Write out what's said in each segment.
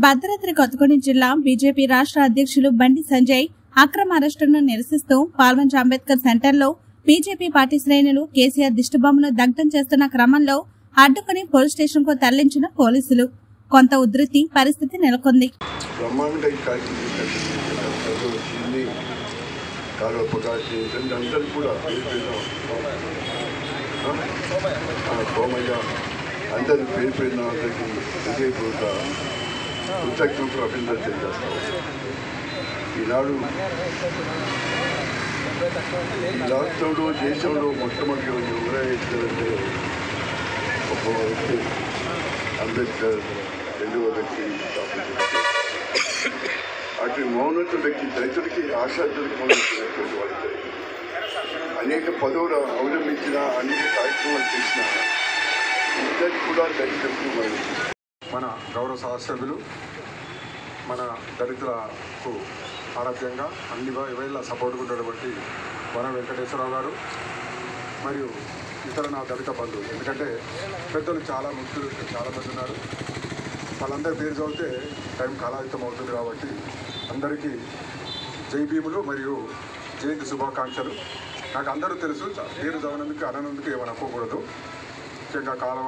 భద్రాద్రి కొత్తగూడెం జిల్లా బీజేపీ రాష్ట్ర అధ్యక్షులు బండి సంజయ్ అక్రమ అరెస్టును నిరసిస్తూ పాల్వంచ అంబేద్కర్ సెంటర్లో బీజేపీ పార్టీ శ్రేణులు కేసీఆర్ దిష్టిబొమ్మను దగ్ధం చేస్తున్న క్రమంలో అడ్డుకుని పోలీస్ స్టేషన్ కు తరలించిన పోలీసులు కొంత ఉధృతి పరిస్థితి నెలకొంది బ్రహ్మాండ ఈ కార్యక్రమం చేసినట్టు వచ్చింది కాలువ ప్రకాష్ చేసింది అందరికీ కూడా పేరు పేరున, ఆ, సోమయ్య అందరి పేరు పేరున అందరికీ హృదయపూర్వక కృతజ్ఞతలు అభినందన తెలియజేస్తాం ఈనాడు ఈ రాష్ట్రంలో దేశంలో మొట్టమొదటి ఎవరైతే ఒక వ్యక్తి అంబేద్కర్ రెండవ వ్యక్తి డాక్టర్ అటు మౌనత వ్యక్తి దళితుడికి ఆశాద్యుడికి మౌనటువంటి వాళ్ళకి అనేక పదవులు అవలంబించిన అనేక కార్యక్రమాలు చేసిన ఇద్దరికి కూడా దళితులకు మనం మన గౌరవ సహసభ్యులు మన దళితులకు ఆరోగ్యంగా అన్ని వేళ సపోర్ట్గా ఉన్నటువంటి వన వెంకటేశ్వరరావు గారు మరియు ఇతర నా దళిత బంధువులు ఎందుకంటే పెద్దలు చాలా ముఖ్యులు ఇక్కడ చాలామంది ఉన్నారు వాళ్ళందరి పేరు చదివితే టైం కాలాతీతం అవుతుంది కాబట్టి అందరికీ జై భీములు మరియు జయంతి శుభాకాంక్షలు నాకు అందరూ తెలుసు పేరు చదివినందుకు అననందుకు ఏమని అనుకోకూడదు ముఖ్యంగా కాలువ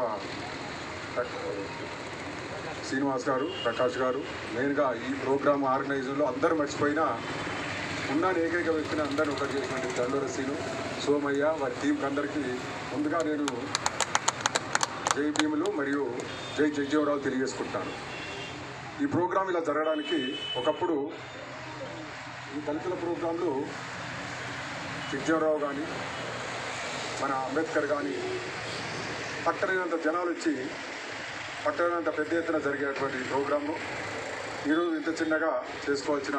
శ్రీనివాస్ గారు ప్రకాష్ గారు మెయిన్గా ఈ ప్రోగ్రామ్ ఆర్గనైజర్లో అందరూ మర్చిపోయినా ఉన్న ఏకైక వ్యక్తిని అందరూ ఒకటి చేసినట్టు దండోర శ్రీను సోమయ్య వారి టీంకి అందరికీ ముందుగా నేను జై భీములు మరియు జై జగ్జీవరావు తెలియజేసుకుంటాను ఈ ప్రోగ్రాం ఇలా జరగడానికి ఒకప్పుడు ఈ దళితుల ప్రోగ్రాంలు జగ్జీవరావు కానీ మన అంబేద్కర్ కానీ పట్టణంత జనాలు వచ్చి పట్టణంత పెద్ద ఎత్తున జరిగేటువంటి ప్రోగ్రాంను ఈరోజు ఇంత చిన్నగా చేసుకోవాల్సిన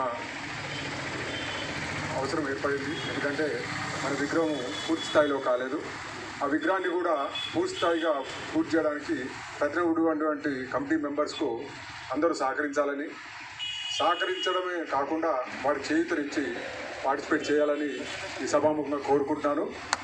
అవసరం ఏర్పడింది ఎందుకంటే మన విగ్రహం పూర్తి స్థాయిలో కాలేదు ఆ విగ్రహాన్ని కూడా పూర్తి స్థాయిగా పూర్తి చేయడానికి ప్రతినిధుడు కమిటీ మెంబర్స్కు అందరూ సహకరించాలని సహకరించడమే కాకుండా వాడి చేయుతనిచ్చి పార్టిసిపేట్ చేయాలని ఈ సభాముఖంగా కోరుకుంటున్నాను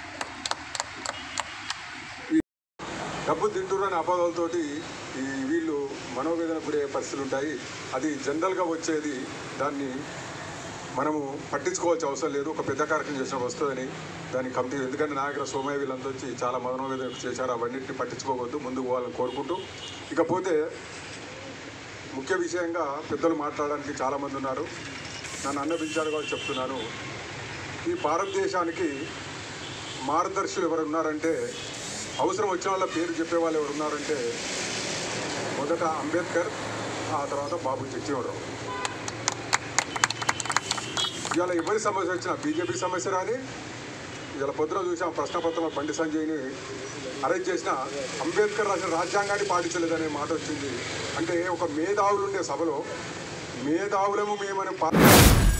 డబ్బు తింటున్న అపవాదాలతోటి ఈ వీళ్ళు మనోవేదన గురయ్యే పరిస్థితులు ఉంటాయి అది జనరల్గా వచ్చేది దాన్ని మనము పట్టించుకోవాల్సిన అవసరం లేదు ఒక పెద్ద కార్యక్రమం చేసిన వస్తుందని దాని కమిటీ ఎందుకంటే నా దగ్గర సోమయ్య వీళ్ళంతా వచ్చి చాలా మనోవేదన చేశారు అవన్నింటిని పట్టించుకోవద్దు ముందుకు పోవాలని కోరుకుంటూ ఇకపోతే ముఖ్య విషయంగా పెద్దలు మాట్లాడడానికి చాలామంది ఉన్నారు నన్ను అన్న పిలిచారు కూడా చెప్తున్నాను ఈ భారతదేశానికి మార్గదర్శులు ఎవరు ఉన్నారంటే అవసరం వచ్చిన వాళ్ళ పేరు చెప్పే వాళ్ళు ఎవరు ఉన్నారంటే మొదట అంబేద్కర్ ఆ తర్వాత బాబు జగ్జీవనరావు ఇవాళ ఎవరి సమస్య వచ్చినా బీజేపీ సమస్య రాని ఇవాళ పొద్దున చూసాం ప్రశ్నపత్రం బండి సంజయ్ని అరెస్ట్ చేసిన అంబేద్కర్ రాసిన రాజ్యాంగాన్ని పాటించలేదనే మాట వచ్చింది అంటే ఒక మేధావులు ఉండే సభలో మేధావులము మేమని పా